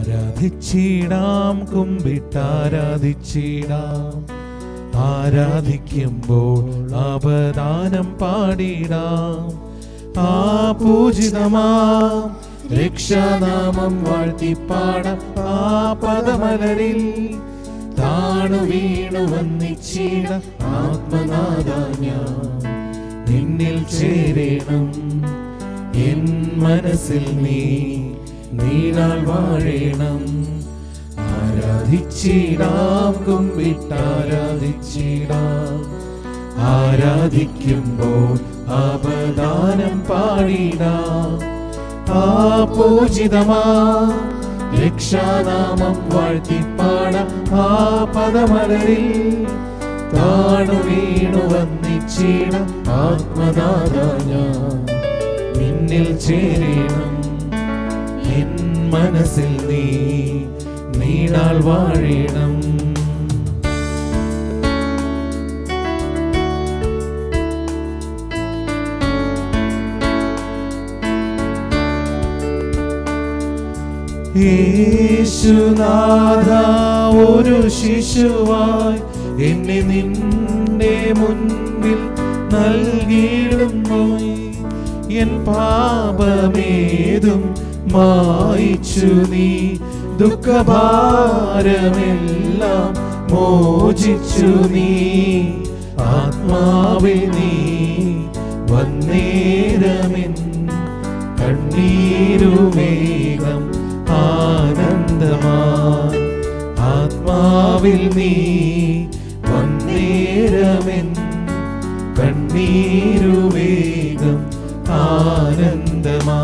ആരാധിച്ചിടാം കുമ്പിട്ടാരാധിച്ചിടാം ആരാധിക്കുമ്പോൾ അവദാനം പാടിടാം ആ പൂജിതമാം രക്ഷാനാമം വാഴ്ത്തിപ്പാടാം ആ പദമലരിൽ താണു വീണു വന്നിച്ചിട ആത്മനാഥ ഞാൻ നിന്നിൽ ചേരണം എൻ മനസ്സിൽ നീ നീണാൾ വാഴേണം ആരാധിച്ചിടാം കുമ്പിട്ടാരാധിച്ചിടാം ആരാധിക്കുമ്പോൾ അവദാനം പാടിടാം ആ പൂജിതമാ രക്ഷാനാമം വാഴ്ത്തിപ്പാടാം ആ പദമലരിൽ താണു വീണു വന്നിച്ചിടം ആത്മനാഥ ഞാൻ നിന്നിൽ ചേരണം എൻ മനസ്സിൽ നീ നീണാൾ വാഴണം യേശുനാഥ ഒരു ശിശുവായി എന്നെ നിന്റെ മുൻപിൽ നൽകിയിടുന്നു എൻ പാപമേതും മായിച്ചു നീ ദുഃഖഭാരമെല്ലാം മോചിച്ചു നീ ആത്മാവിൽ നീ വന്നേരമെൻ കണ്ണീരുമേകം ആനന്ദമാ ആത്മാവിൽ നീ വന്നേരമെൻ കണ്ണീരുവേഗം ആനന്ദമാ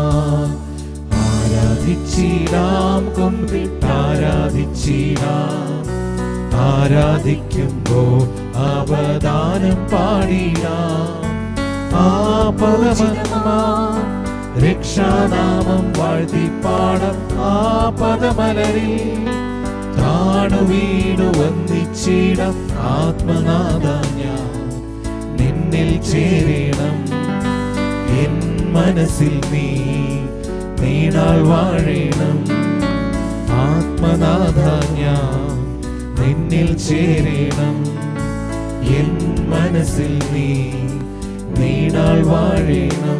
ആരാധിച്ചിടാം കൊമ്പിട്ടാരാധിച്ചിടാം ആരാധിക്കുമ്പോൾ അവദാനം പാടിടാം ആ പദമന്മാ രക്ഷാനാമം വാഴ്ത്തിപ്പാടം ആ പദമലരിൽ താണു വീണു വന്നിച്ചിടം ആത്മനാഥ ഞാൻ നിന്നിൽ ചേരണം എൻ മനസ്സിൽ നീ നീണാൾ വാഴണം ആത്മനാഥ ഞാൻ നിന്നിൽ ചേരണം എൻ മനസ്സിൽ നീ നീണാൾ വാഴണം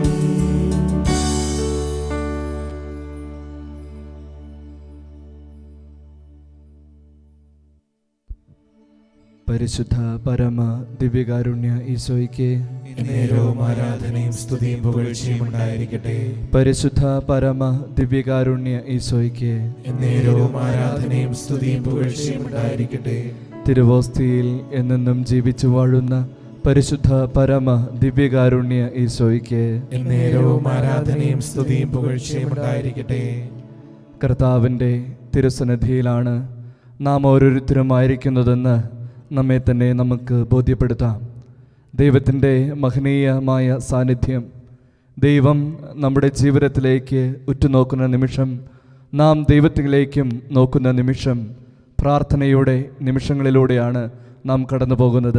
പരിശുദ്ധ പരമ ദിവ്യകാരുണ്യ ഈശോയ്ക്ക് നേരവും ആരാധനയും സ്തുതിയും പുകഴ്ചയും ഉണ്ടായിരിക്കട്ടെ പരിശുദ്ധ പരമ ദിവ്യകാരുണ്യ ഈശോയ്ക്ക് നേരവും ആരാധനയും സ്തുതിയും പുകഴ്ചയും ഉണ്ടായിരിക്കട്ടെ തിരുവോസ്തിയിൽ എന്നെന്നും ജീവിച്ചു വാഴുന്ന പരിശുദ്ധ പരമ ദിവ്യകാരുണ്യ ഈശോയ്ക്ക് നേരവും ആരാധനയും സ്തുതിയും പുകഴ്ചയും ഉണ്ടായിരിക്കട്ടെ കർത്താവിൻ്റെ തിരുസന്നിധിയിലാണ് നാം ഓരോരുത്തരുമായിരിക്കുന്നതെന്ന് നമ്മെ തന്നെ നമുക്ക് ബോധ്യപ്പെടുത്താം ദൈവത്തിൻ്റെ മഹനീയമായ സാന്നിധ്യം ദൈവം നമ്മുടെ ജീവിതത്തിലേക്ക് ഉറ്റുനോക്കുന്ന നിമിഷം നാം ദൈവത്തിലേക്കും നോക്കുന്ന നിമിഷം പ്രാർത്ഥനയുടെ നിമിഷങ്ങളിലൂടെയാണ് നാം കടന്നു പോകുന്നത്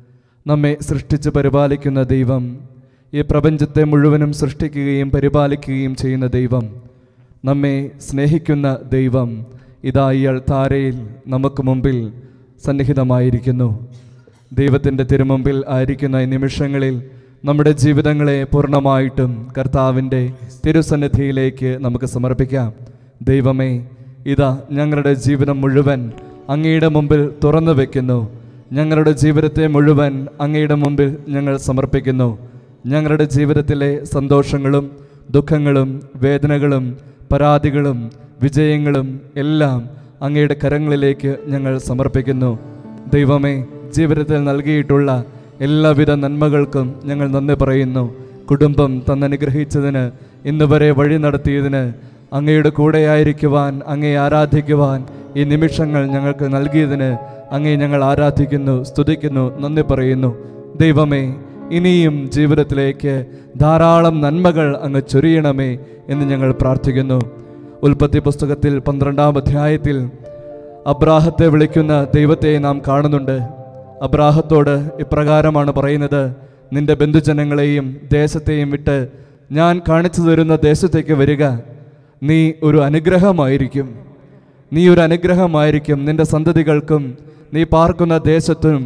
നമ്മെ സൃഷ്ടിച്ച് പരിപാലിക്കുന്ന ദൈവം ഈ പ്രപഞ്ചത്തെ മുഴുവനും സൃഷ്ടിക്കുകയും പരിപാലിക്കുകയും ചെയ്യുന്ന ദൈവം നമ്മെ സ്നേഹിക്കുന്ന ദൈവം ഇതാ ഈ അൾത്താരയിൽ നമുക്ക് മുമ്പിൽ സന്നിഹിതമായിരിക്കുന്നു ദൈവത്തിൻ്റെ തിരുമുമ്പിൽ ആയിരിക്കുന്ന ഈ നിമിഷങ്ങളിൽ നമ്മുടെ ജീവിതങ്ങളെ പൂർണ്ണമായിട്ടും കർത്താവിൻ്റെ തിരുസന്നിധിയിലേക്ക് നമുക്ക് സമർപ്പിക്കാം ദൈവമേ ഇതാ ഞങ്ങളുടെ ജീവിതം മുഴുവൻ അങ്ങയുടെ മുമ്പിൽ തുറന്നു വെക്കുന്നു ഞങ്ങളുടെ ജീവിതത്തെ മുഴുവൻ അങ്ങയുടെ മുമ്പിൽ ഞങ്ങൾ സമർപ്പിക്കുന്നു ഞങ്ങളുടെ ജീവിതത്തിലെ സന്തോഷങ്ങളും ദുഃഖങ്ങളും വേദനകളും പരാതികളും വിജയങ്ങളും എല്ലാം അങ്ങയുടെ കരങ്ങളിലേക്ക് ഞങ്ങൾ സമർപ്പിക്കുന്നു ദൈവമേ ജീവിതത്തിൽ നൽകിയിട്ടുള്ള എല്ലാവിധ നന്മകൾക്കും ഞങ്ങൾ നന്ദി പറയുന്നു കുടുംബം തന്നനുഗ്രഹിച്ചതിന് ഇന്ന് വരെ വഴി നടത്തിയതിന് അങ്ങയുടെ കൂടെയായിരിക്കുവാൻ അങ്ങയെ ആരാധിക്കുവാൻ ഈ നിമിഷങ്ങൾ ഞങ്ങൾക്ക് നൽകിയതിന് അങ്ങേ ഞങ്ങൾ ആരാധിക്കുന്നു സ്തുതിക്കുന്നു നന്ദി പറയുന്നു ദൈവമേ ഇനിയും ജീവിതത്തിലേക്ക് ധാരാളം നന്മകൾ അങ്ങ് ചൊരിയണമേ എന്ന് ഞങ്ങൾ പ്രാർത്ഥിക്കുന്നു ഉൽപ്പത്തി പുസ്തകത്തിൽ പന്ത്രണ്ടാം അധ്യായത്തിൽ അബ്രാഹത്തെ വിളിക്കുന്ന ദൈവത്തെ നാം കാണുന്നുണ്ട് അബ്രാഹത്തോട് ഇപ്രകാരമാണ് പറയുന്നത് നിന്റെ ബന്ധുജനങ്ങളെയും ദേശത്തെയും വിട്ട് ഞാൻ കാണിച്ചു തരുന്ന ദേശത്തേക്ക് വരിക നീ ഒരു അനുഗ്രഹമായിരിക്കും നീ ഒരു അനുഗ്രഹമായിരിക്കും നിന്റെ സന്തതികൾക്കും നീ പാർക്കുന്ന ദേശത്തും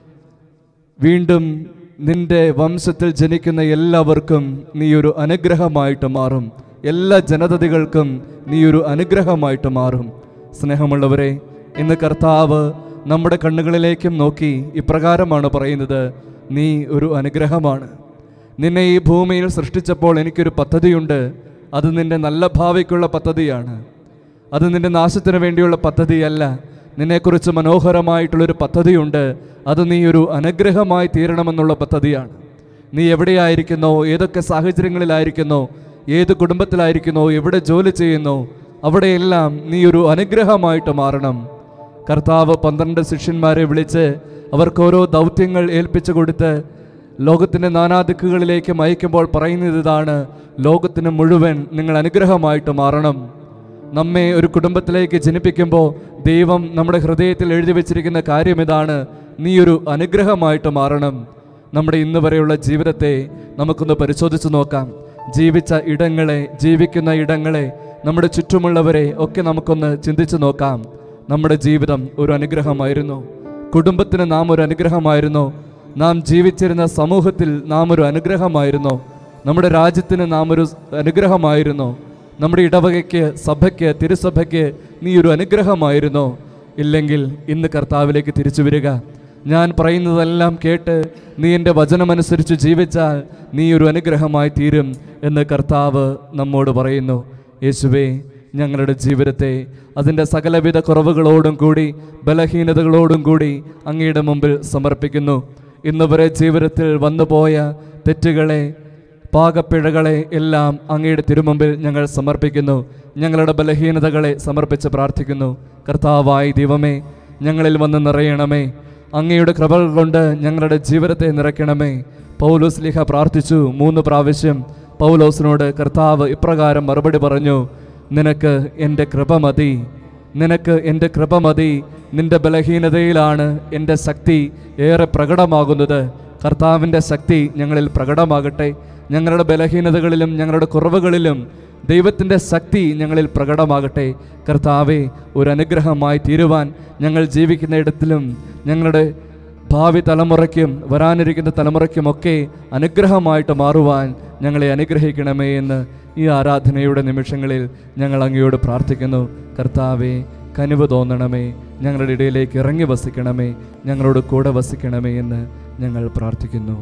വീണ്ടും നിന്റെ വംശത്തിൽ ജനിക്കുന്ന എല്ലാവർക്കും നീ ഒരു അനുഗ്രഹമായിട്ട് മാറും എല്ലാ ജനതകൾക്കും നീ ഒരു അനുഗ്രഹമായിട്ട് മാറും സ്നേഹമുള്ളവരെ ഇന്ന് കർത്താവ് നമ്മുടെ കണ്ണുകളിലേക്കും നോക്കി ഇപ്രകാരമാണ് പറയുന്നത് നീ ഒരു അനുഗ്രഹമാണ് നിന്നെ ഈ ഭൂമിയിൽ സൃഷ്ടിച്ചപ്പോൾ എനിക്കൊരു പദ്ധതിയുണ്ട് അത് നിന്റെ നല്ല ഭാവിക്കുള്ള പദ്ധതിയാണ് അത് നിന്റെ നാശത്തിന് വേണ്ടിയുള്ള പദ്ധതിയല്ല നിന്നെക്കുറിച്ച് മനോഹരമായിട്ടുള്ളൊരു പദ്ധതിയുണ്ട് അത് നീ ഒരു അനുഗ്രഹമായി തീരണമെന്നുള്ള പദ്ധതിയാണ് നീ എവിടെയായിരിക്കുന്നോ ഏതൊക്കെ സാഹചര്യങ്ങളിലായിരിക്കുന്നോ ഏത് കുടുംബത്തിലായിരിക്കുന്നോ എവിടെ ജോലി ചെയ്യുന്നോ അവിടെയെല്ലാം നീ ഒരു അനുഗ്രഹമായിട്ട് മാറണം കർത്താവ് പന്ത്രണ്ട് ശിഷ്യന്മാരെ വിളിച്ച് അവർക്ക് ഓരോ ദൗത്യങ്ങൾ ഏൽപ്പിച്ചു കൊടുത്ത് ലോകത്തിൻ്റെ നാനാദിക്കുകളിലേക്ക് അയക്കുമ്പോൾ പറയുന്നത് ഇതാണ് ലോകത്തിന് മുഴുവൻ നിങ്ങൾ അനുഗ്രഹമായിട്ട് മാറണം നമ്മെ ഒരു കുടുംബത്തിലേക്ക് ജനിപ്പിക്കുമ്പോൾ ദൈവം നമ്മുടെ ഹൃദയത്തിൽ എഴുതി വെച്ചിരിക്കുന്ന കാര്യം ഇതാണ് നീ ഒരു അനുഗ്രഹമായിട്ട് മാറണം നമ്മുടെ ഇന്ന് വരെയുള്ള ജീവിതത്തെ നമുക്കൊന്ന് പരിശോധിച്ച് നോക്കാം ജീവിച്ച ഇടങ്ങളെ ജീവിക്കുന്ന ഇടങ്ങളെ നമ്മുടെ ചുറ്റുമുള്ളവരെ ഒക്കെ നമുക്കൊന്ന് ചിന്തിച്ചു നോക്കാം നമ്മുടെ ജീവിതം ഒരു അനുഗ്രഹമായിരുന്നു കുടുംബത്തിന് നാം ഒരു അനുഗ്രഹമായിരുന്നു നാം ജീവിച്ചിരുന്ന സമൂഹത്തിൽ നാം ഒരു അനുഗ്രഹമായിരുന്നു നമ്മുടെ രാജ്യത്തിന് നാം ഒരു അനുഗ്രഹമായിരുന്നു നമ്മുടെ ഇടവകയ്ക്ക് സഭയ്ക്ക് തിരുസഭയ്ക്ക് നീ ഒരു അനുഗ്രഹമായിരുന്നോ ഇല്ലെങ്കിൽ ഇന്ന് കർത്താവിലേക്ക് തിരിച്ചു വരിക ഞാൻ പറയുന്നതെല്ലാം കേട്ട് നീ എൻ്റെ വചനമനുസരിച്ച് ജീവിച്ചാൽ നീ ഒരു അനുഗ്രഹമായി തീരും എന്ന് കർത്താവ് നമ്മോട് പറയുന്നു യേശുവേ ഞങ്ങളുടെ ജീവിതത്തെ അതിൻ്റെ സകലവിധ കുറവുകളോടും കൂടി ബലഹീനതകളോടും കൂടി അങ്ങയുടെ മുമ്പിൽ സമർപ്പിക്കുന്നു ഇന്ന് വരെ ജീവിതത്തിൽ വന്നുപോയ തെറ്റുകളെ പാകപ്പിഴകളെ എല്ലാം അങ്ങയുടെ തിരുമുമ്പിൽ ഞങ്ങൾ സമർപ്പിക്കുന്നു ഞങ്ങളുടെ ബലഹീനതകളെ സമർപ്പിച്ച് പ്രാർത്ഥിക്കുന്നു കർത്താവായി ദൈവമേ ഞങ്ങളിൽ വന്ന് നിറയണമേ അങ്ങയുടെ കൃപകൾ കൊണ്ട് ഞങ്ങളുടെ ജീവിതത്തെ നിറയ്ക്കണമേ പൗലോസ് ലിഹ പ്രാർത്ഥിച്ചു മൂന്ന് പ്രാവശ്യം പൗലോസിനോട് കർത്താവ് ഇപ്രകാരം മറുപടി പറഞ്ഞു നിനക്ക് എൻ്റെ കൃപ മതി നിനക്ക് എൻ്റെ കൃപ മതി നിന്റെ ബലഹീനതയിലാണ് എൻ്റെ ശക്തി ഏറെ പ്രകടമാകുന്നത് കർത്താവിൻ്റെ ശക്തി ഞങ്ങളിൽ പ്രകടമാകട്ടെ ഞങ്ങളുടെ ബലഹീനതകളിലും ഞങ്ങളുടെ കുറവുകളിലും ദൈവത്തിൻ്റെ ശക്തി ഞങ്ങളിൽ പ്രകടമാകട്ടെ കർത്താവെ ഒരു അനുഗ്രഹമായി തീരുവാൻ ഞങ്ങൾ ജീവിക്കുന്ന ഇടത്തിലും ഞങ്ങളുടെ ഭാവി തലമുറയ്ക്കും വരാനിരിക്കുന്ന തലമുറയ്ക്കുമൊക്കെ അനുഗ്രഹമായിട്ട് മാറുവാൻ ഞങ്ങളെ അനുഗ്രഹിക്കണമേ എന്ന് ഈ ആരാധനയുടെ നിമിഷങ്ങളിൽ ഞങ്ങൾ അങ്ങയോട് പ്രാർത്ഥിക്കുന്നു കർത്താവെ കനിവ് തോന്നണമേ ഞങ്ങളുടെ ഇടയിലേക്ക് ഇറങ്ങി വസിക്കണമേ ഞങ്ങളോട് കൂടെ വസിക്കണമേ എന്ന് ഞങ്ങൾ പ്രാർത്ഥിക്കുന്നു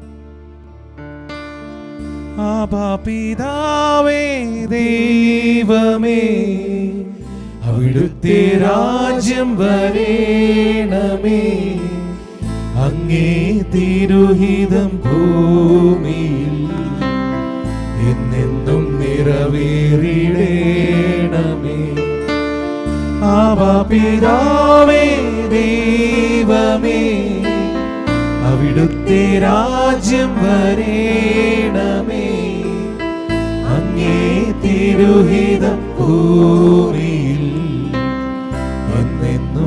ആപാപിതാവേ ദൈവമേ അവിടുത്തെ രാജ്യം വരേണമേ അങ്ങേ തിരുഹിതം ഭൂമിയിൽ എന്നെന്നും നിറവേറിടേണമേ ആപാപിതാവേ ദൈവമേ അവിടുത്തെ രാജ്യം വരേണമേ അങ്ങേ തിരുഹിതം ഭൂമിയിൽ എന്നെന്നും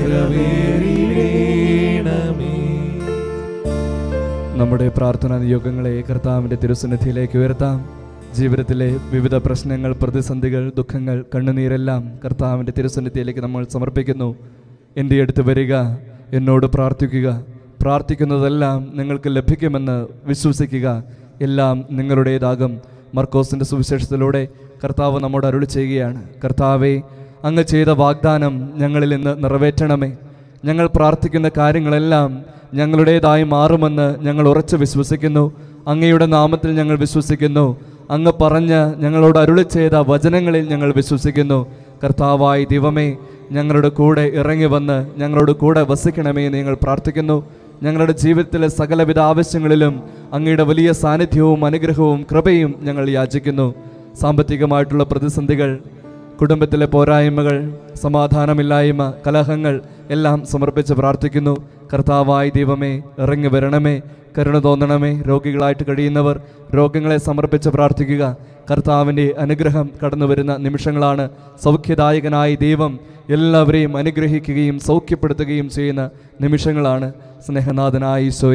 നിറവേറിടേണമേ നമ്മുടെ പ്രാർത്ഥനാ നിയോഗങ്ങളെ കർത്താവിൻ്റെ തിരുസന്നിധിയിലേക്ക് ഉയർത്താം ജീവിതത്തിലെ വിവിധ പ്രശ്നങ്ങൾ പ്രതിസന്ധികൾ ദുഃഖങ്ങൾ കണ്ണുനീരെല്ലാം കർത്താവിൻ്റെ തിരുസന്നിധിയിലേക്ക് നമ്മൾ സമർപ്പിക്കുന്നു എൻ്റെ അടുത്ത് വരിക എന്നോട് പ്രാർത്ഥിക്കുക പ്രാർത്ഥിക്കുന്നതെല്ലാം നിങ്ങൾക്ക് ലഭിക്കുമെന്ന് വിശ്വസിക്കുക എല്ലാം നിങ്ങളുടേതാകും മർക്കോസിൻ്റെ സുവിശേഷത്തിലൂടെ കർത്താവ് നമ്മോട് അരുളി ചെയ്യുകയാണ് കർത്താവെ അങ്ങ് ചെയ്ത വാഗ്ദാനം ഞങ്ങളിൽ നിന്ന് നിറവേറ്റണമേ ഞങ്ങൾ പ്രാർത്ഥിക്കുന്ന കാര്യങ്ങളെല്ലാം ഞങ്ങളുടേതായി മാറുമെന്ന് ഞങ്ങൾ ഉറച്ചു വിശ്വസിക്കുന്നു അങ്ങയുടെ നാമത്തിൽ ഞങ്ങൾ വിശ്വസിക്കുന്നു അങ്ങ് പറഞ്ഞ് ഞങ്ങളോട് അരുളി ചെയ്ത വചനങ്ങളിൽ ഞങ്ങൾ വിശ്വസിക്കുന്നു കർത്താവായി ദൈവമേ ഞങ്ങളുടെ കൂടെ ഇറങ്ങി വന്ന് ഞങ്ങളോട് കൂടെ വസിക്കണമേ എന്ന് ഞങ്ങൾ പ്രാർത്ഥിക്കുന്നു ഞങ്ങളുടെ ജീവിതത്തിലെ സകലവിധ ആവശ്യങ്ങളിലും അങ്ങയുടെ വലിയ സാന്നിധ്യവും അനുഗ്രഹവും കൃപയും ഞങ്ങൾ യാചിക്കുന്നു സാമ്പത്തികമായിട്ടുള്ള പ്രതിസന്ധികൾ കുടുംബത്തിലെ പോരായ്മകൾ സമാധാനമില്ലായ്മ കലഹങ്ങൾ എല്ലാം സമർപ്പിച്ച് പ്രാർത്ഥിക്കുന്നു കർത്താവായി ദൈവമേ ഇറങ്ങി വരണമേ കരുണ തോന്നണമേ രോഗികളായിട്ട് കഴിയുന്നവർ രോഗങ്ങളെ സമർപ്പിച്ച് പ്രാർത്ഥിക്കുക കർത്താവിൻ്റെ അനുഗ്രഹം കടന്നു വരുന്ന നിമിഷങ്ങളാണ് സൗഖ്യദായകനായ ദൈവം എല്ലാവരെയും അനുഗ്രഹിക്കുകയും സൗഖ്യപ്പെടുത്തുകയും ചെയ്യുന്ന നിമിഷങ്ങളാണ് സ്നേഹനാഥനായ ഈശോയെ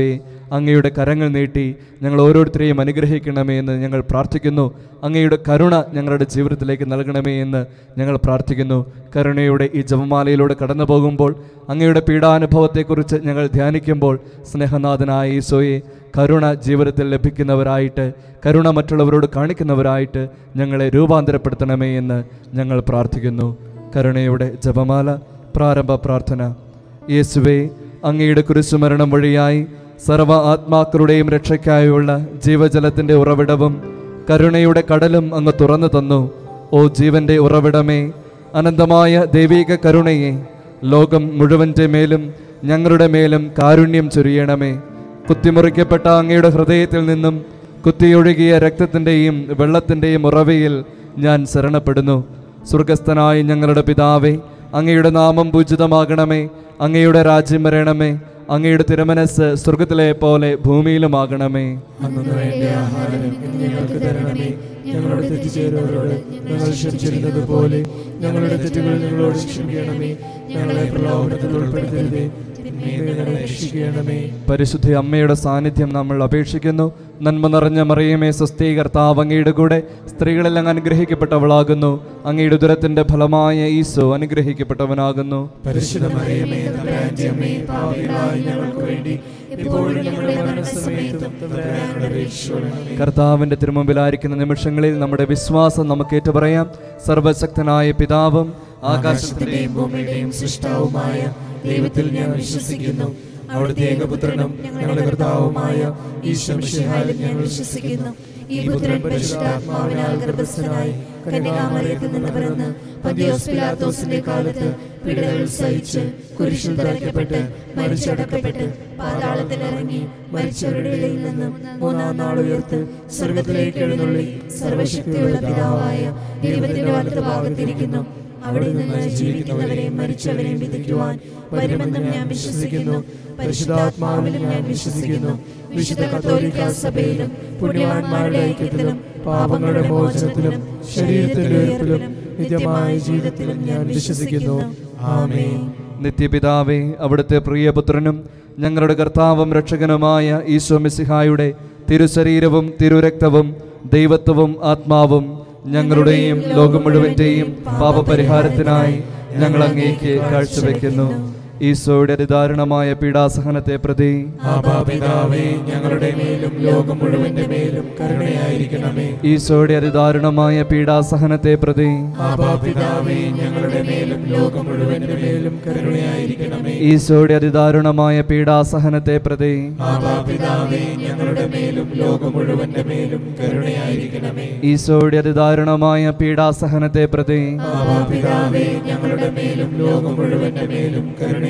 അങ്ങയുടെ കരങ്ങൾ നീട്ടി ഞങ്ങൾ ഓരോരുത്തരെയും അനുഗ്രഹിക്കണമേ എന്ന് ഞങ്ങൾ പ്രാർത്ഥിക്കുന്നു അങ്ങയുടെ കരുണ ഞങ്ങളുടെ ജീവിതത്തിലേക്ക് നൽകണമേ എന്ന് ഞങ്ങൾ പ്രാർത്ഥിക്കുന്നു കരുണയുടെ ഈ ജപമാലയിലൂടെ കടന്നു പോകുമ്പോൾ അങ്ങയുടെ പീഡാനുഭവത്തെക്കുറിച്ച് ഞങ്ങൾ ധ്യാനിക്കുമ്പോൾ സ്നേഹനാഥനായ ഈശോയെ കരുണ ജീവിതത്തിൽ ലഭിക്കുന്നവരായിട്ട് കരുണ മറ്റുള്ളവരോട് കാണിക്കുന്നവരായിട്ട് ഞങ്ങളെ രൂപാന്തരപ്പെടുത്തണമേ എന്ന് ഞങ്ങൾ പ്രാർത്ഥിക്കുന്നു കരുണയുടെ ജപമാല പ്രാരംഭ പ്രാർത്ഥന യേശുവേ അങ്ങയുടെ കുരിശുമരണം വഴിയായി സർവ ആത്മാക്കളുടെയും രക്ഷയ്ക്കായുള്ള ജീവജലത്തിൻ്റെ ഉറവിടവും കരുണയുടെ കടലും അങ്ങ് തുറന്നു തന്നു ഓ ജീവന്റെ ഉറവിടമേ അനന്തമായ ദൈവിക കരുണയെ ലോകം മുഴുവൻ്റെ മേലും ഞങ്ങളുടെ മേലും കാരുണ്യം ചൊരിയണമേ കുത്തിമുറിക്കപ്പെട്ട അങ്ങയുടെ ഹൃദയത്തിൽ നിന്നും കുത്തിയൊഴുകിയ രക്തത്തിൻ്റെയും വെള്ളത്തിൻ്റെയും ഉറവയിൽ ഞാൻ ശരണപ്പെടുന്നു സ്വർഗസ്ഥനായ ഞങ്ങളുടെ പിതാവേ അങ്ങയുടെ നാമം പൂജിതമാകണമേ അങ്ങയുടെ രാജ്യം വരണമേ അങ്ങയുടെ തിരുമനസ് സ്വർഗത്തിലെ പോലെ ഭൂമിയിലുമാകണമേ അന്നു വേണ്ട ആഹാരം ഇന്ന് ഞങ്ങൾക്ക് തരണമേ ഞങ്ങളോട് തെറ്റ് ചെയ്തവരോട് ഞങ്ങൾ ക്ഷമിച്ചിരുന്നത് പോലെ ഞങ്ങളുടെ തെറ്റുകൾ ഞങ്ങളോട് ക്ഷമിക്കണമേ ഞങ്ങളെ പ്രലോഭനത്തിൽ ഉൾപ്പെടുത്തരുതേ തിന്മയിൽ നിന്ന് ഞങ്ങളെ രക്ഷിക്കണമേ പരിശുദ്ധ അമ്മയുടെ സാന്നിധ്യം നമ്മൾ അപേക്ഷിക്കുന്നു നന്മ നിറഞ്ഞ മറിയമേ സ്വസ്തി കർത്താവ് അങ്ങയുടെ കൂടെ സ്ത്രീകളെല്ലാം അനുഗ്രഹിക്കപ്പെട്ടവളാകുന്നു അങ്ങയുടെ ദുരത്തിന്റെ ഫലമായ ഈശോ അനുഗ്രഹിക്കപ്പെട്ടവനാകുന്നു പരിശുദ്ധ മറിയമേ തമ്പുരാന്റെ അമ്മേ പാപികളായ ഞങ്ങൾക്ക് വേണ്ടി ഇപ്പോഴും ഞങ്ങളുടെ മരണസമയത്തും തമ്പുരാനോട് അപേക്ഷിച്ചുകൊള്ളണമേ കർത്താവിന്റെ തിരുമുമ്പിലായിരിക്കുന്ന നിമിഷങ്ങളിൽ നമ്മുടെ വിശ്വാസം നമുക്ക് ഏറ്റുപറയാം സർവശക്തനായ പിതാവും ആകാശത്തിന്റെയും ആകാശത്തിന്റെയും ഭൂമിയുടെയും സൃഷ്ടാവുമായ ദൈവത്തിൽ ഞാൻ വിശ്വസിക്കുന്നു അവിടുത്തെ ഏകപുത്രനും ഞങ്ങളുടെ കർത്താവുമായ ഈശ്വമിഷിഹാലും ഞാൻ വിശ്വസിക്കുന്നു ഈ പുത്രൻ പരിശുദ്ധാത്മാവിനാൽ ഗർഭസ്ഥനായി കന്യകാമറിയത്തിൽ നിന്ന് പിറന്ന് പന്തിയോസ് പിലാത്തോസിന്റെ കാലത്ത് പീഡകൾ സഹിച്ച് കുരിശിൽ തറയ്ക്കപ്പെട്ട് മരിച്ചടക്കപ്പെട്ട് പാതാളത്തിൽ ഇറങ്ങി മരിച്ചവരുടെ ഇടയിൽ നിന്ന് മൂന്നാം നാൾ ഉയർത്ത് സ്വർഗത്തിലേക്ക് എഴുന്നള്ളി സർവശക്തിയുള്ള പിതാവായ ദൈവത്തിന്റെ വലത്ത് ഭാഗത്തിരിക്കുന്നു അവിടെ നിന്ന് ജീവിക്കുന്നവരെയും മരിച്ചവരെയും വിധിക്കുവാൻ വരുമെന്നും ഞാൻ വിശ്വസിക്കുന്നു പരിശുദ്ധാത്മാവിലും ഞാൻ വിശ്വസിക്കുന്നു വിശുദ്ധ കത്തോലിക്ക സഭയിലും പുണ്യവാന്മാരുടെ ഐക്യത്തിലും പാപങ്ങളുടെ മോചനത്തിലും ശരീരത്തിന്റെ ഉയർപ്പിലും നിത്യമായ ജീവിതത്തിലും ഞാൻ വിശ്വസിക്കുന്നു ആമേൻ നിത്യപിതാവേ അവിടുത്തെ പ്രിയപുത്രനും ഞങ്ങളുടെ കർത്താവും രക്ഷകനുമായ ഈശോ മിസിഹായുടെ തിരുശരീരവും തിരുരക്തവും ദൈവത്വവും ആത്മാവും ഞങ്ങളുടെയും ലോകം മുഴുവൻ്റെയും പാപപരിഹാരത്തിനായി ഞങ്ങൾ അങ്ങേക്ക് കാഴ്ചവെക്കുന്നു ഈശോയുടെ അതിദാരുണമായ പീഡാസഹനത്തെ പ്രതി ആപാപിതാവേ ഞങ്ങളുടെ മേലും ലോകം മുഴുവന്റെ മേലും കരുണയായിരിക്കണമേ ഈശോയുടെ അതിദാരുണമായ പീഡാസഹനത്തെ പ്രതി ആപാപിതാവേ ഞങ്ങളുടെ മേലും ലോകം മുഴുവന്റെ മേലും കരുണയായിരിക്കണമേ ഈശോയുടെ അതിദാരുണമായ പീഡാസഹനത്തെ പ്രതി ആപാപിതാവേ ഞങ്ങളുടെ മേലും ലോകം മുഴുവന്റെ മേലും കരുണയായിരിക്കണമേ ഈശോയുടെ അതിദാരുണമായ പീഡാസഹനത്തെ പ്രതി ആപാപിതാവേ ഞങ്ങളുടെ മേലും ലോകം മുഴുവന്റെ മേലും കരുണയായിരിക്കണമേ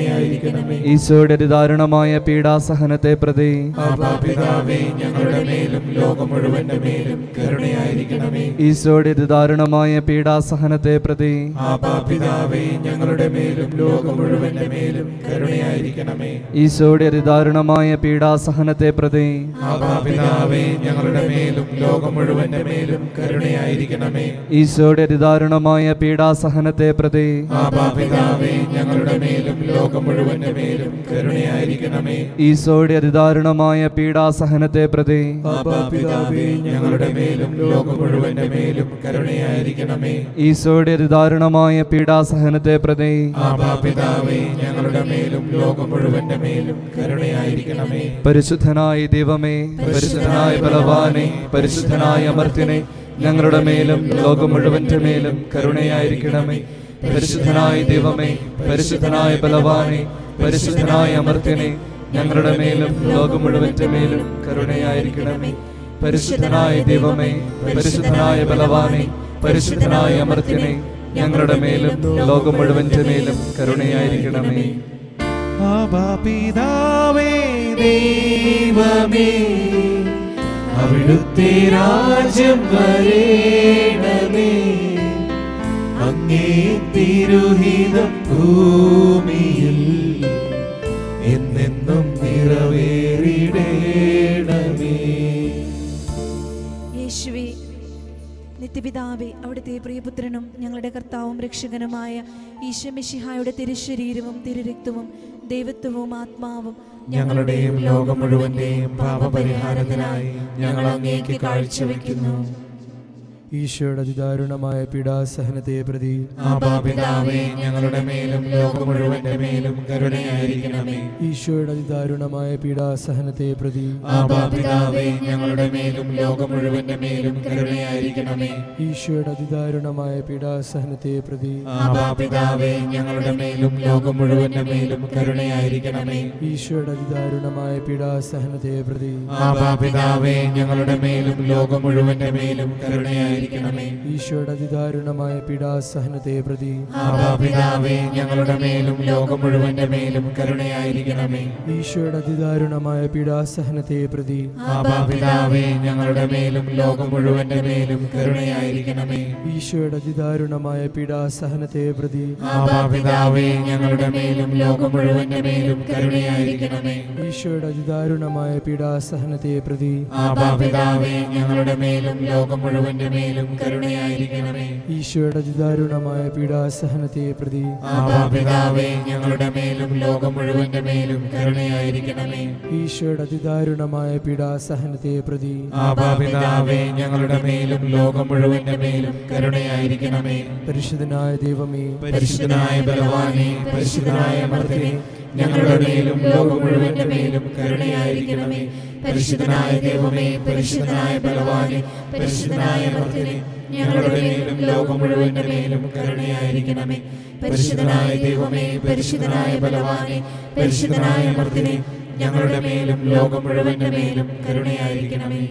ഈശോയുടെ അതിദാരുണമായ പീഡാസഹനത്തെ പ്രതി ആപാപിതാവേ ഞങ്ങളുടെ മേലും ലോകം മുഴുവന്റെ മേലും കരുണയായിരിക്കണമേ ഈശോയുടെ അതിദാരുണമായ പീഡാസഹനത്തെ പ്രതി ആപാപിതാവേ ഞങ്ങളുടെ മേലും ലോകം മുഴുവന്റെ മേലും കരുണയായിരിക്കണമേ ഈശോയുടെ അതിദാരുണമായ പീഡാസഹനത്തെ പ്രതി ആപാപിതാവേ ഞങ്ങളുടെ മേലും ലോകം മുഴുവന്റെ മേലും കരുണയായിരിക്കണമേ ഈശോയുടെ അതിദാരുണമായ പീഡാസഹനത്തെ പ്രതി ആപാപിതാവേ ഞങ്ങളുടെ മേലും ലോകം മുഴുവന്റെ മേലും കരുണയായിരിക്കണമേ ഈശോയുടെ അതിദാരുണമായ പീഡാസഹനത്തെ പ്രതി ആപാപിതാവേ ഞങ്ങളുടെ മേലും ലോകം മുഴുവന്റെ മേലും കരുണയായിരിക്കണമേ ഈശോയുടെ അതിദാരുണമായ പീഡാസഹനത്തെ പ്രതി ആപാപിതാവേ ഞങ്ങളുടെ മേലും ലോകം മുഴുവന്റെ മേലും കരുണയായിരിക്കണമേ പരിശുദ്ധനായ ദൈവമേ പരിശുദ്ധനായ ബലവാനെ പരിശുദ്ധനായ അമർത്യനെ ഞങ്ങളുടെ മേലും ലോകം മുഴുവന്റെ മേലും കരുണയായിരിക്കണമേ പരിശുദ്ധനായ ദൈവമേ പരിശുദ്ധനായ ബലവാനെ പരിശുദ്ധനായ അമർത്യനെ ഞങ്ങളുടെ മേലും ലോകം മുഴുവന്റെ മേലും കരുണയായിരിക്കണമേ പരിശുദ്ധനായ ദൈവമേ പരിശുദ്ധനായ ബലവാനെ പരിശുദ്ധനായ അമർത്യനെ ഞങ്ങളുടെ മേലും ലോകം മുഴുവന്റെ മേലും കരുണയായിരിക്കണമേ ആപാപിതാവേ ദൈവമേ അവിടുത്തെ രാജ്യം വരേണമേ അങ്ങേ തിരുഹിതം ഭൂമിയിൽ എന്നെന്നും നിറവേറിടേണമേ യേശുവേ നിത്യപിതാവേ അവിടുത്തെ പ്രിയപുത്രനും ഞങ്ങളുടെ കർത്താവും രക്ഷകനുമായ ഈശമിഷിഹായുടെ തിരുശരീരവും തിരുരക്തവും ദൈവത്വവും ആത്മാവും ഞങ്ങളുടെയും ലോകം മുഴുവന്റെയും പാപപരിഹാരത്തിനായി ഞങ്ങൾ അങ്ങേക്ക് കാഴ്ചവെക്കുന്നു ഈശോയുടെ അതിദാരുണമായ പീഡാസഹനത്തെ പ്രതി ആപാപിതാവേ ഞങ്ങളുടെ മേലും ലോകം മുഴുവന്റെ മേലും കരുണയായിരിക്കണമേ ഈശോയുടെ അതിദാരുണമായ പീഡാസഹനത്തെ പ്രതി ആപാപിതാവേ ഞങ്ങളുടെ മേലും ലോകം മുഴുവന്റെ മേലും കരുണയായിരിക്കണമേ ഈശോയുടെ അതിദാരുണമായ പീഡാസഹനത്തെ പ്രതി ആപാപിതാവേ ഞങ്ങളുടെ മേലും ലോകം മുഴുവന്റെ മേലും കരുണയായിരിക്കണമേ ഈശോയുടെ അതിദാരുണമായ പീഡാസഹനത്തെ പ്രതി ആപാപിതാവേ ഞങ്ങളുടെ മേലും ലോകം മുഴുവന്റെ മേലും കരുണയായിരിക്കണമേ ഈശോയുടെ അതിദാരുണമായ പീഡാസഹനത്തെ പ്രതി ആപാപിതാവേ ഞങ്ങളുടെ മേലും ലോകം മുഴുവന്റെ മേലും കരുണയായിരിക്കണമേ ഈശോയുടെ അതിദാരുണമായ പീഡാസഹനത്തെ പ്രതി ആപാപിതാവേ ഞങ്ങളുടെ മേലും ലോകം മുഴുവന്റെ മേലും കരുണയായിരിക്കണമേ ഈശോയുടെ അതിദാരുണമായ പീഡാസഹനത്തെ പ്രതി ആപാപിതാവേ ഞങ്ങളുടെ മേലും ലോകം മുഴുവന്റെ മേലും കരുണയായിരിക്കണമേ ഈശോയുടെ അതിദാരുണമായ പീഡാസഹനത്തെ പ്രതി ആപാപിതാവേ ഞങ്ങളുടെ മേലും ലോകം മുഴുവന്റെ മേലും കരുണയായിരിക്കണമേ ഈശോയുടെ അതിദാരുണമായ പീഡാസഹനത്തെ പ്രതി ആപാപിതാവേ ഞങ്ങളുടെ മേലും ലോകം മുഴുവന്റെ മേലും കരുണയായിരിക്കണമേ ഈശോയുടെ അതിദാരുണമായ പീഡാസഹനത്തെ പ്രതി ആപാപിതാവേ ഞങ്ങളുടെ മേലും ലോകം മുഴുവന്റെ മേലും കരുണയായിരിക്കണമേ പരിശുദ്ധനായ ദൈവമേ പരിശുദ്ധനായ ബലവാനെ പരിശുദ്ധനായ മർദ്ദനെ ഞങ്ങളുടെ മേലും ലോകം മുഴുവന്റെ മേലും കരുണയായിരിക്കണമേ പരിശുദ്ധനായ ദൈവമേ പരിശുദ്ധനായ ബലവാനെ പരിശുദ്ധനായ മർദ്ദനെ ഞങ്ങളുടെ മേലും ലോകം മുഴുവന്റെ മേലും കരുണയായിരിക്കണമേ പരിശുദ്ധനായ ദൈവമേ പരിശുദ്ധനായ ബലവാനെ പരിശുദ്ധനായ മർദ്ദനെ ഞങ്ങളുടെ മേലും ലോകം മുഴുവന്റെ മേലും കരുണയായിരിക്കണമേ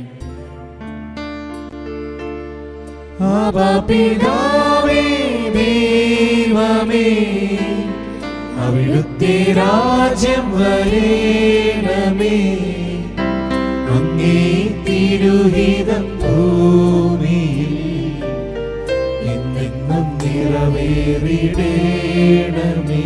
ആപാപിതാവേ ദൈവമേ അവിടുത്തെ രാജ്യം വരേണമേ അങ്ങേ തിരുഹിതം ഭൂമിയിൽ എന്നെന്നും നിറവേറിടേണമേ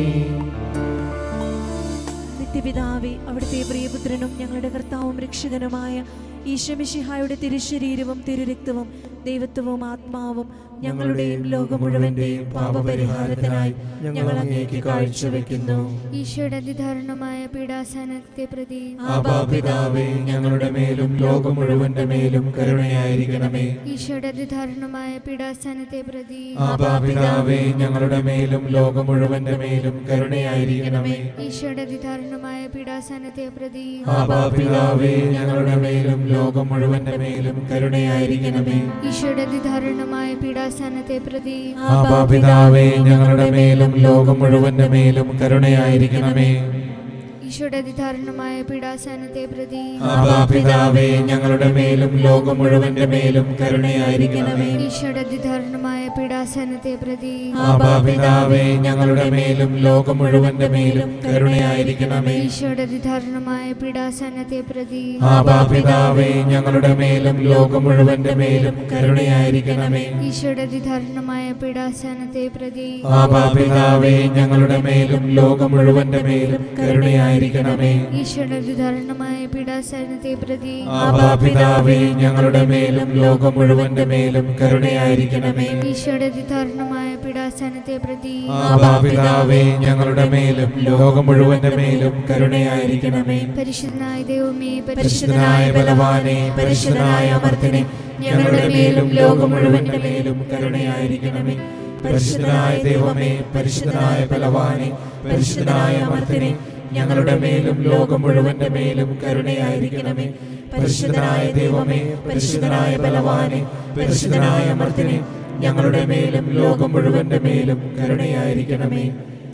നിത്യപിതാവേ അവിടുത്തെ പ്രിയപുത്രനും ഞങ്ങളുടെ കർത്താവും രക്ഷകനുമായ ഈശമിഷിഹായുടെ തിരുശരീരവും തിരുരക്തവും ദൈവത്വവും ആത്മാവും ഞങ്ങളുടെയും ലോകം മുഴുവന്റെയും പാപപരിഹാരത്തിനായി ഞങ്ങൾ അങ്ങേക്ക് കാഴ്ചവെക്കുന്നു ഈശോയുടെ അതിദാരുണമായ പീഡാസനത്തെ പ്രതി ആപാപിതാവേ ഞങ്ങളുടെ മേലും ലോകം മുഴുവന്റെ മേലും കരുണയായിരിക്കണമേ ഈശോയുടെ അതിദാരുണമായ പീഡാസനത്തെ പ്രതി ആപാപിതാവേ ഞങ്ങളുടെ മേലും ലോകം മുഴുവന്റെ മേലും കരുണയായിരിക്കണമേ ഈശോയുടെ അതിദാരുണമായ പീഡാസനത്തെ പ്രതി ആപാപിതാവേ ഞങ്ങളുടെ മേലും ലോകം മുഴുവന്റെ മേലും കരുണയായിരിക്കണമേ ഈശോയുടെ അതിദാരുണമായ പീഡാസനത്തെ പ്രതി ആപാപിതാവേ ഞങ്ങളുടെ മേലും ലോകം മുഴുവന്റെ മേലും കരുണയായിരിക്കണമേ ഈശോയുടെ അതിദാരുണമായ പീഡാസനത്തെ പ്രതി ആപാപിതാവേ ഞങ്ങളുടെ മേലും ലോകം മുഴുവന്റെ മേലും കരുണയായിരിക്കണമേ ഈശോയുടെ അതിദാരുണമായ പീഡാസനത്തെ പ്രതി ആപാപിതാവേ ഞങ്ങളുടെ മേലും ലോകം മുഴുവന്റെ മേലും കരുണയായിരിക്കണമേ ഈശോയുടെ അതിദാരുണമായ പീഡാസനത്തെ പ്രതി ആപാപിതാവേ ഞങ്ങളുടെ മേലും ലോകം മുഴുവന്റെ മേലും കരുണയായിരിക്കണമേ ഈശോയുടെ അതിദാരുണമായ പീഡാസനത്തെ പ്രതി ആപാപിതാവേ ഞങ്ങളുടെ മേലും ലോകം മുഴുവന്റെ മേലും കരുണയായിരിക്കണമേ ഈശോയുടെ അതിദാരുണമായ പീഡാസനത്തെ പ്രതി ആപാപിതാവേ ഞങ്ങളുടെ മേലും ലോകം മുഴുവന്റെ മേലും കരുണയായിരിക്കണമേ ഈശോയുടെ അതിദാരുണമായ പീഡാസനത്തെ പ്രതി ആപാപിതാവേ ഞങ്ങളുടെ മേലും ലോകം മുഴുവന്റെ മേലും കരുണയായിരിക്കണമേ പരിശുദ്ധനായ ദൈവമേ പരിശുദ്ധനായ ബലവാനെ പരിശുദ്ധനായ അമർത്തിനെ ഞങ്ങളുടെ മേലും ലോകം മുഴുവന്റെ മേലും കരുണയായിരിക്കണമേ പരിശുദ്ധനായ ദൈവമേ പരിശുദ്ധനായ ബലവാനെ പരിശുദ്ധനായ അമർത്തിനെ ഞങ്ങളുടെ മേലും ലോകം മുഴുവന്റെ മേലും കരുണയായിരിക്കണമേ പരിശുദ്ധനായ ദൈവമേ പരിശുദ്ധനായ ബലവാനെ പരിശുദ്ധനായ അമർത്തിനെ ഞങ്ങളുടെ മേലും ലോകം മുഴുവന്റെ മേലും കരുണയായിരിക്കണമേ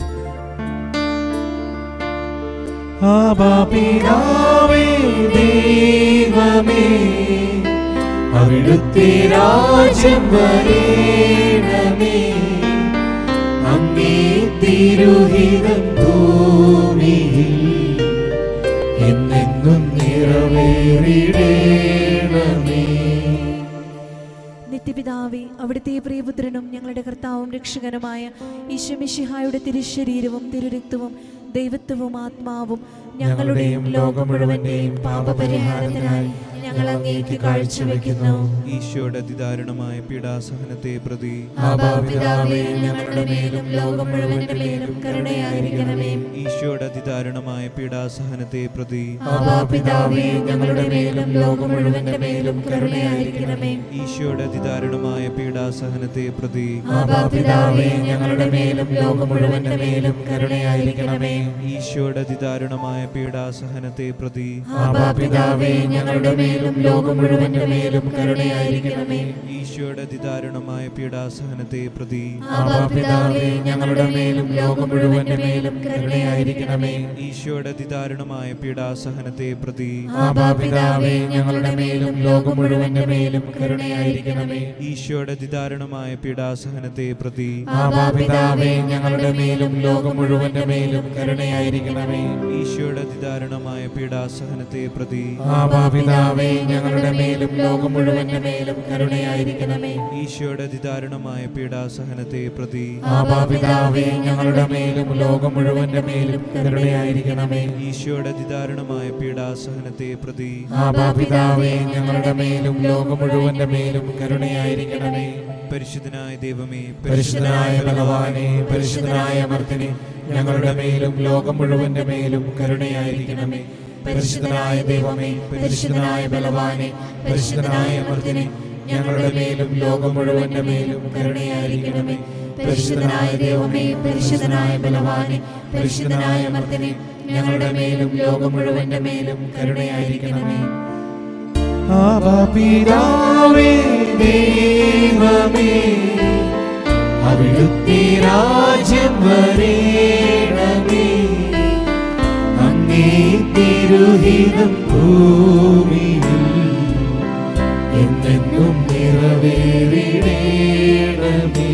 ആപാപിതാവേ ദൈവമേ അവിടുത്തെ രാജ്യം വരേണമേ അങ്ങേ തിരുഹിതം ഭൂമിയിൽ എന്നെന്നും നിറവേറിടേണമേ നിത്യപിതാവേ അവിടുത്തെ പ്രിയപുത്രനും ഞങ്ങളുടെ കർത്താവും രക്ഷകനുമായ ഈശമിഷിഹായുടെ തിരുശരീരവും തിരുരക്തവും ദൈവത്വവും ആത്മാവും ഞങ്ങളുടെയും ലോകം മുഴുവന്റെയും പാപപരിഹാരത്തിനായി ഞങ്ങൾ അങ്ങേക്ക് കാഴ്ചവെക്കുന്നു ഈശോയുടെ അതിദാരുണമായ പീഡാസഹനത്തെ പ്രതി പിതാവേ ഞങ്ങളുടെ മേലും ലോകം മുഴുവന്റെ മേലും കരുണയായിരിക്കണമേ ഈശോയുടെ അതിദാരുണമായ പീഡാസഹനത്തെ പ്രതി പിതാവേ ഞങ്ങളുടെ മേലും ലോകം മുഴുവന്റെ മേലും കരുണയായിരിക്കണമേ ഈശോയുടെ അതിദാരുണമായ പീഡാസഹനത്തെ പ്രതി പിതാവേ ഞങ്ങളുടെ മേലും ലോകം മുഴുവന്റെ മേലും കരുണയായിരിക്കണമേ ഈശോയുടെ അതിദാരുണമായ പീഡാസഹനത്തെ പ്രതി പിതാവേ ഞങ്ങളുടെ മേലും ലോകം മുഴുവന്റെ മേലും കരുണയായിരിക്കണമേ ഈശോയുടെ അതിദാരുണമായ പീഡാസഹനത്തെ പ്രതി പിതാവേ ഞങ്ങളുടെ മേലും ലോകം മുഴുവന്റെ മേലും കരുണയായിരിക്കണമേ ഈശോയുടെ അതിദാരുണമായ പീഡാസഹനത്തെ പ്രതി പിതാവേ ഞങ്ങളുടെ മേലും ലോകം മുഴുവന്റെ മേലും കരുണയായിരിക്കണമേ ഈശോയുടെ അതിദാരുണമായ പീഡാസഹനത്തെ പ്രതി പിതാവേ ഞങ്ങളുടെ മേലും ലോകം മുഴുവന്റെ മേലും കരുണയായിരിക്കണമേ ഈശോയുടെ അതിദാരുണമായ പീഡാസഹനത്തെ പ്രതി പിതാവേ ഞങ്ങളുടെ മേലും ലോകം മുഴുവന്റെ മേലും കരുണയായിരിക്കണമേ ഈശോയുടെ അതിദാരുണമായ പീഡാസഹനത്തെ പ്രതി പിതാവേ ഞങ്ങളുടെ മേലും ലോകം മുഴുവന്റെ മേലും കരുണയായിരിക്കണമേ ഈശോയുടെ അതിദാരുണമായ പീഡാസഹനത്തെ പ്രതി പിതാവേ ഞങ്ങളുടെ മേലും ലോകം മുഴുവന്റെ മേലും കരുണയായിരിക്കണമേ പരിശുദ്ധനായ ദൈവമേ പരിശുദ്ധനായ ഭഗവാനെ പരിശുദ്ധനായ മർത്തിനെ ഞങ്ങളുടെ മേലും ലോകം മുഴുവന്റെ മേലും കരുണയായിരിക്കണമേ പരിശുദ്ധനായ ദൈവമേ പരിശുദ്ധനായ ബലവാനെ പരിശുദ്ധനായ മർത്തിനെ ഞങ്ങളുടെ മേലും ലോകം മുഴുവന്റെ മേലും കരുണയായിരിക്കണമേ പരിശുദ്ധനായ ദൈവമേ പരിശുദ്ധനായ ബലവാനെ പരിശുദ്ധനായ മർത്തിനെ ഞങ്ങളുടെ മേലും ലോകം മുഴുവന്റെ മേലും കരുണയായിരിക്കണമേ ആപിതാവേ ദൈവമേ അവിടുത്തെ രാജ്യം വരേണമേ അങ്ങേ തിരുഹിതം ഭൂമിയിൽ എന്നെന്നും നിറവേറിടേണമേ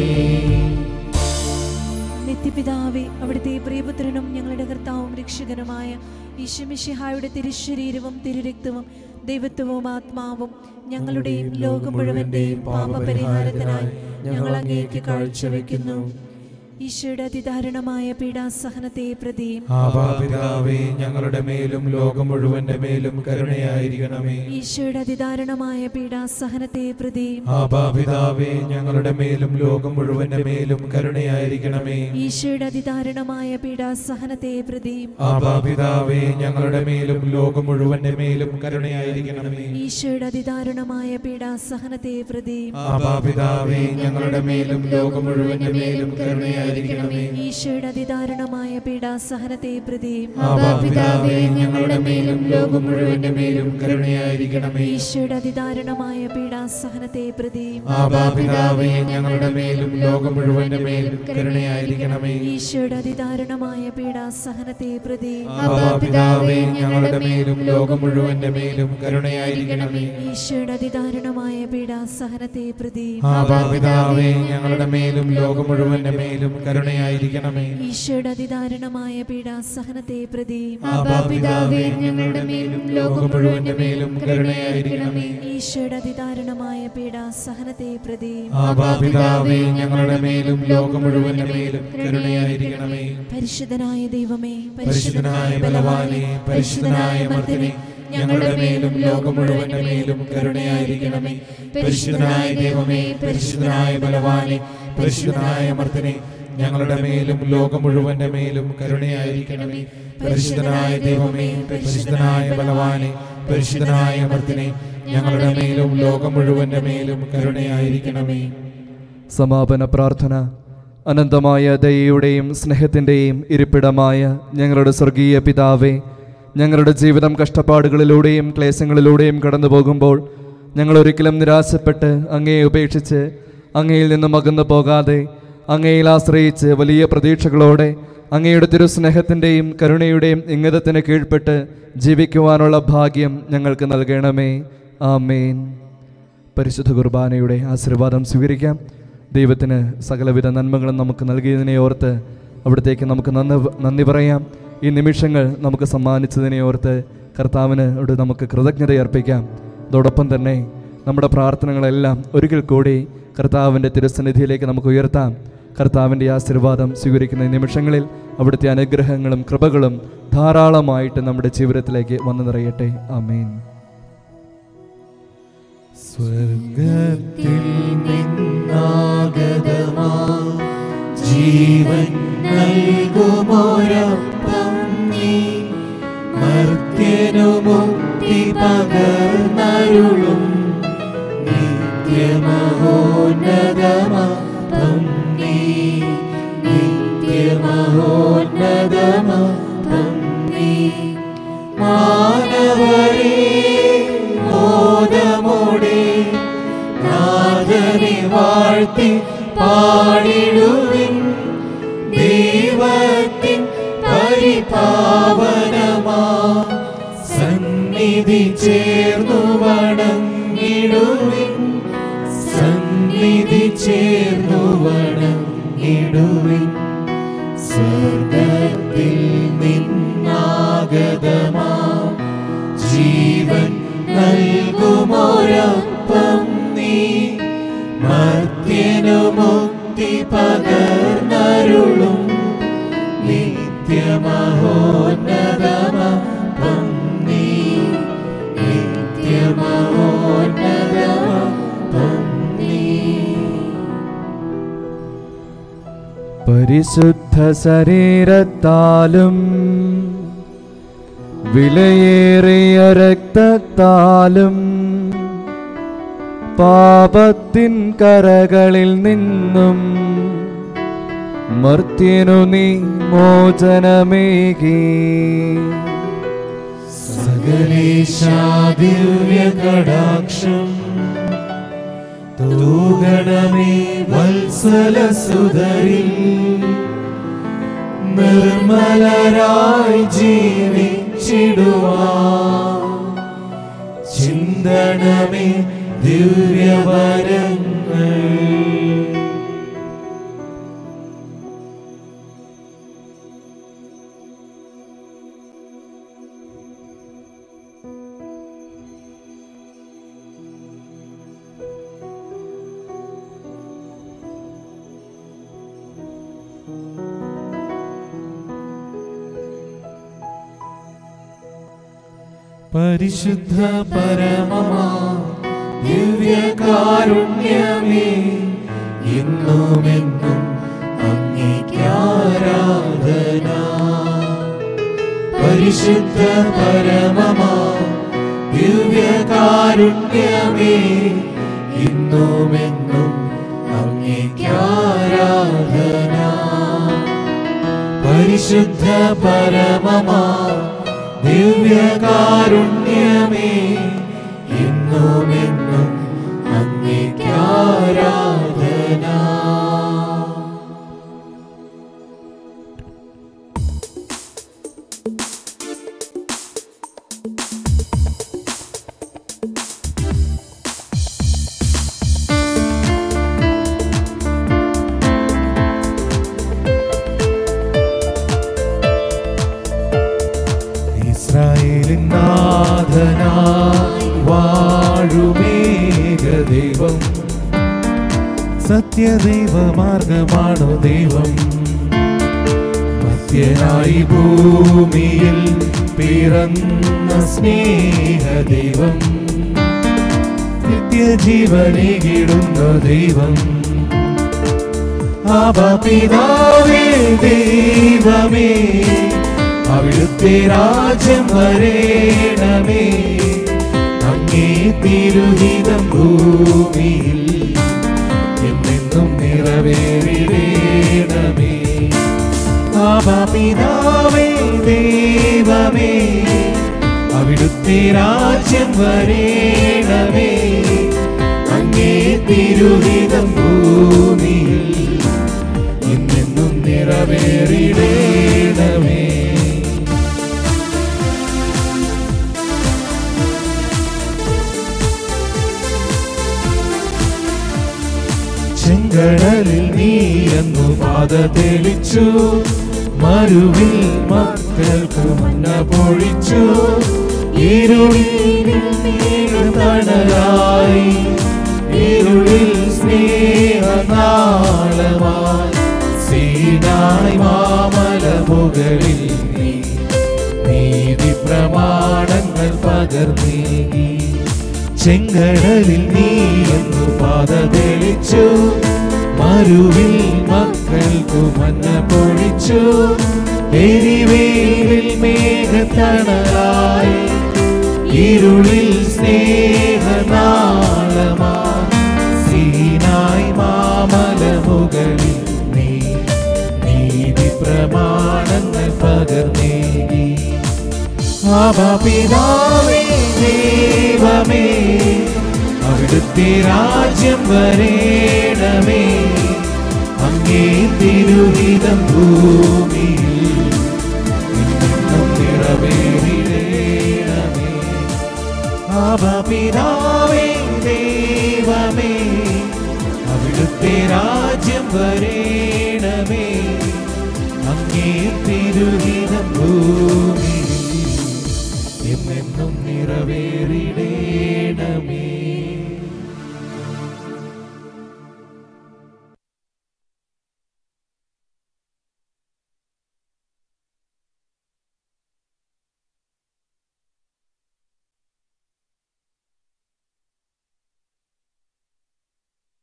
നിത്യപിതാവേ അവിടുത്തെ പ്രിയപുത്രനും ഞങ്ങളുടെ കർത്താവും രക്ഷകനുമായ ഈശ്വമിഷിഹായുടെ തിരുശരീരവും തിരുരക്തവും ദൈവത്വവും ആത്മാവും ഞങ്ങളുടെയും ലോകം മുഴുവന്റെയും പാപപരിഹാരത്തിനായി ഞങ്ങൾ അങ്ങേക്ക് കാഴ്ചവെക്കുന്നു ഈശോയുടെ അതിദാരുണമായ പീഡാസഹനത്തെ പ്രതി ആപാപിതാവേ ഞങ്ങളുടെ മേലും ലോകം മുഴുവന്റെ മേലും കരുണയായിരിക്കണമേ ഈശോയുടെ അതിദാരുണമായ പീഡാസഹനത്തെ പ്രതി ആപാപിതാവേ ഞങ്ങളുടെ മേലും ലോകം മുഴുവന്റെ മേലും കരുണയായിരിക്കണമേ ഈശോയുടെ അതിദാരുണമായ പീഡാസഹനത്തെ പ്രതി ആപാപിതാവേ ഞങ്ങളുടെ മേലും ലോകം മുഴുവന്റെ മേലും കരുണയായിരിക്കണമേ ഈശോയുടെ അതിദാരുണമായ പീഡാസഹനത്തെ പ്രതി ആപാപിതാവേ ഞങ്ങളുടെ മേലും ലോകം മുഴുവന്റെ മേലും കരുണയായിരിക്കണമേ ഈശോയുടെ അതിദാരുണമായ പീഡാസഹനത്തെ പ്രതി ആപാപിതാവേ ഞങ്ങളുടെ മേലും ലോകം മുഴുവന്റെ മേലും കരുണയായിരിക്കണമേ ഈശോയുടെ അതിദാരുണമായ പീഡാസഹനത്തെ പ്രതി ആപാപിതാവേ ഞങ്ങളുടെ മേലും ലോകം മുഴുവന്റെ മേലും കരുണയായിരിക്കണമേ ഈശോയുടെ അതിദാരുണമായ പീഡാസഹനത്തെ പ്രതി ആപാപിതാവേ ഞങ്ങളുടെ മേലും ലോകം മുഴുവന്റെ മേലും കരുണയായിരിക്കണമേ ഈശോയുടെ അതിദാരുണമായ പീഡാസഹനത്തെ പ്രതി ആപാപിതാവേ ഞങ്ങളുടെ മേലും ലോകം മുഴുവന്റെ മേലും കരുണയായിരിക്കണമേ ഈശോയുടെ അതിദാരുണമായ പീഡാസഹനത്തെ പ്രതി ആപാപിതാവേ ഞങ്ങളുടെ മേലും ലോകം മുഴുവന്റെ മേലും കരുണയായിരിക്കണമേ ഈശോയുടെ അതിദാരുണമായ പീഡാസഹനത്തെ പ്രതി ആപാപിതാവേ ഞങ്ങളുടെ മേലും ലോകം മുഴുവന്റെ മേലും കരുണയായിരിക്കണമേ പരിശുദ്ധനായ ദൈവമേ പരിശുദ്ധനായ ബലവാനെ പരിശുദ്ധനായ മർദ്ദനെ ഞങ്ങളുടെ മേലും ലോകം മുഴുവന്റെ മേലും കരുണയായിരിക്കണമേ പരിശുദ്ധനായ ദൈവമേ പരിശുദ്ധനായ ബലവാനെ പരിശുദ്ധനായ മർദ്ദനെ ഞങ്ങളുടെ മേലും ലോകം മുഴുവന്റെ മേലും കരുണയായിരിക്കണമേ പരിശുദ്ധനായ ദൈവമേ പരിശുദ്ധനായ ബലവാനെ പരിശുദ്ധനായ മർദ്ദനെ ഞങ്ങളുടെ മേലും ലോകം മുഴുവന്റെ മേലും കരുണയായിരിക്കണമേ സമാപന പ്രാർത്ഥന അനന്തമായ ദയയുടെയും സ്നേഹത്തിൻ്റെയും ഇരിപ്പിടമായ ഞങ്ങളുടെ സ്വർഗീയ പിതാവേ ഞങ്ങളുടെ ജീവിതം കഷ്ടപ്പാടുകളിലൂടെയും ക്ലേശങ്ങളിലൂടെയും കടന്നു പോകുമ്പോൾ ഞങ്ങൾ ഒരിക്കലും നിരാശപ്പെട്ട് അങ്ങയെ ഉപേക്ഷിച്ച് അങ്ങയിൽ നിന്നും അകന്നു പോകാതെ അങ്ങയിൽ ആശ്രയിച്ച് വലിയ പ്രതീക്ഷകളോടെ അങ്ങയുടെ തിരുസ്നേഹത്തിൻ്റെയും കരുണയുടെയും ഇംഗിതത്തിന് കീഴ്പ്പെട്ട് ജീവിക്കുവാനുള്ള ഭാഗ്യം ഞങ്ങൾക്ക് നൽകണമേ ആമേൻ പരിശുദ്ധ കുർബാനയുടെ ആശീർവാദം സ്വീകരിക്കാം ദൈവത്തിന് സകലവിധ നന്മകളും നമുക്ക് നൽകിയതിനെ ഓർത്ത് അവിടത്തേക്ക് നമുക്ക് നന്ദി നന്ദി പറയാം ഈ നിമിഷങ്ങൾ നമുക്ക് സമ്മാനിച്ചതിനെ ഓർത്ത് കർത്താവിന് ഇവിടെ നമുക്ക് കൃതജ്ഞത അർപ്പിക്കാം അതോടൊപ്പം തന്നെ നമ്മുടെ പ്രാർത്ഥനകളെല്ലാം ഒരിക്കൽ കൂടി കർത്താവിൻ്റെ തിരുസന്നിധിയിലേക്ക് നമുക്ക് ഉയർത്താം കർത്താവിൻ്റെ ആശീർവാദം സ്വീകരിക്കുന്ന ഈ നിമിഷങ്ങളിൽ അവിടുത്തെ അനുഗ്രഹങ്ങളും കൃപകളും ധാരാളമായിട്ട് നമ്മുടെ ജീവിതത്തിലേക്ക് വന്നു നിറയട്ടെ ആമേൻ സ്വർഗത്തിൽ നിന്നാഗതമാ ജീവൻ നൽകുമോരപ്പം നീ മർത്യനു മുക്തി പകർന്നരുളും നിത്യമഹോന്നതമപ്പം നീ നിത്യമഹോന്നതമപ്പം നീ മാനവരേ മോദമോടെ നാഥനെ വാഴ്ത്തി പാടിടുവിൻ ദൈവത്തിൻ പരിപാവനമാ സന്നിധി ചേർന്നു വണങ്ങിടുവിൻ സന്നിധി ചേർന്നു വണങ്ങിടുവിൻ സ്വർഗത്തിൽ നിന്നാഗതമാ ജീവൻ നൽകുമോരപ്പം നീ മർത്യനു മുക്തി പകർന്നരുളും നിത്യമഹോന്നതമപ്പം നീ നിത്യമഹോന്നതമപ്പം നീ പരിശുദ്ധ ശരീരത്താലും വിലയേറിയ രക്തത്താലും പാപത്തിൻ കരകളിൽ നിന്നും മർത്യനു നീ മോചനമേകി സകലേശാദിവ്യ കടാക്ഷം തൂഗണമേ വത്സല സുതരിൽ നിർമ്മലരായി ജീവിച്ചിടുവാ ചിന്തണമേ ദിവ്യവരങ്ങൾ പരിശുദ്ധ പരമമാ ദിവ്യകാരുണ്യമേ എന്നുമെന്നും അങ്ങേക്കാരാധന പരിശുദ്ധ പരമമാ ദിവ്യകാരുണ്യമേ എന്നുമെന്നും അങ്ങേക്കാരാധന പരിശുദ്ധ പരമമാ ദിവ്യകാരുണ്യമേ എന്നുമെന്നും അങ്ങേക്കാരാധന ഇസ്രായേലിൻ നാഥനായി വാഴുമേക ദൈവം സത്യദൈവമാർഗമാണു ദൈവം മധ്യനായി ഭൂമിയിൽ പിറന്ന സ്നേഹ ദൈവം നിത്യജീവനേകിടുന്ന ദൈവം പിതാവേ ദൈവമേ അവിടുത്തെ രാജ്യം വരേണമേ അങ്ങേ തിരുഹിതം ഭൂമിയിൽ എന്നെന്നും നിറവേറിടേണമേ പിതാവേ ദൈവമേ അവിടുത്തെ രാജ്യം വരേണമേ അങ്ങേ തിരുഹിതം ഭൂമിയിൽ എന്നെന്നും നിറവേറിടേണമേ ചെങ്കടലിൽ നീ എന്നു പാത തെളിച്ചു മരുവിൽ മക്കൾക്ക് മഞ്ഞ പൊഴിച്ചു ഇരുളിൽ തണലായി ഇരുളിൽ സ്നേഹനാളമായി സീനായി മാമല മുകളിൽ നീ നീതി പ്രമാണങ്ങൾ പകർന്നേകി ചെങ്കടലിൽ നീയെന്നു പാത തെളിച്ചു മരുവിൽ മക്കൾക്കു മഞ്ഞ പൊഴിച്ചു എരിവേലിൽ മേഘത്തണലായി ഇരുളിൽ സ്നേഹനാളമാ സീനായി മാമല മുകളിൽ നീ നീതി പ്രമാണങ്ങൾ പകർന്നേകി ആപിതാവേ ദൈവമേ അവിടുത്തെ രാജ്യം വരേണമേ അങ്ങേ തിരുഹിതം ഭൂമിയിൽ എന്നും നിറവേറിടേണമേ ആപിതാവേ ദൈവമേ അവിടുത്തെ രാജ്യം വരേണമേ അങ്ങേ തിരുഹിതം